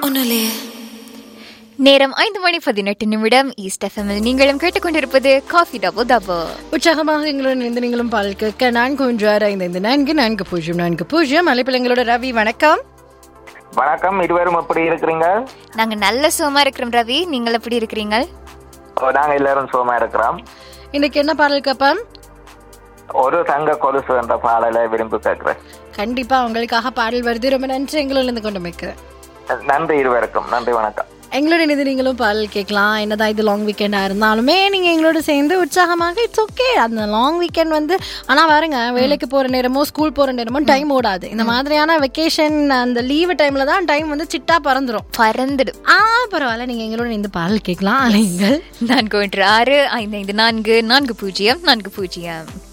ஒன்றும் நேரம் ஐந்து மணி பதினெட்டு நிமிடம் ஈஸ்ட் எஃப்எம்மில் நீங்களும் கேட்டுக்கொண்டிருப்பது காஃபி டபு டபு உற்சாகமாக எங்களுடன் இணைந்து நீங்களும் பால் கேட்க நான்கு ஒன்று ஆறு ஐந்து ஐந்து நான்கு நான்கு பூஜ்ஜியம் நான்கு பூஜ்ஜியம் அழைப்பில் எங்களோட ரவி வணக்கம் வணக்கம் இருவரும் எப்படி இருக்கிறீங்க நாங்க நல்ல சுகமா இருக்கிறோம் ரவி நீங்கள் எப்படி இருக்கிறீங்க ஓ, நாங்க எல்லாரும் சுகமா இருக்கிறோம் இன்னைக்கு என்ன பாடல் கேட்போம் ஒரு தங்க கொலுசு என்ற பாடலை விரும்பி கேட்கிறேன் கண்டிப்பா உங்களுக்காக பாடல் வருது ரொம்ப நன்றி எங்களோட இருந்து கொண்டு வைக்கிறேன் நன்றி இருவருக்கும் நன்றி வணக்கம் எங்களோட இணைந்து நீங்களும் பாடல் கேட்கலாம் என்னதான் இது லாங் வீக்கெண்டாக இருந்தாலுமே நீங்கள் எங்களோட சேர்ந்து உற்சாகமாக இட்ஸ் ஓகே அந்த லாங் வீக்கெண்ட் வந்து ஆனால் பாருங்க வேலைக்கு போகிற நேரமோ ஸ்கூல் போகிற நேரமோ டைம் ஓடாது இந்த மாதிரியான வெக்கேஷன் அந்த லீவு டைமில் தான் டைம் வந்து சிட்டா பறந்துடும் பறந்துடும் ஆ பரவாயில்ல நீங்கள் எங்களோட இந்த பாடல் கேட்கலாம் அலைங்கள் நான்கு ஒன்று ஆறு ஐந்து ஐந்து நான்கு நான்கு பூஜ்ஜியம் நான்கு பூஜ்ஜியம்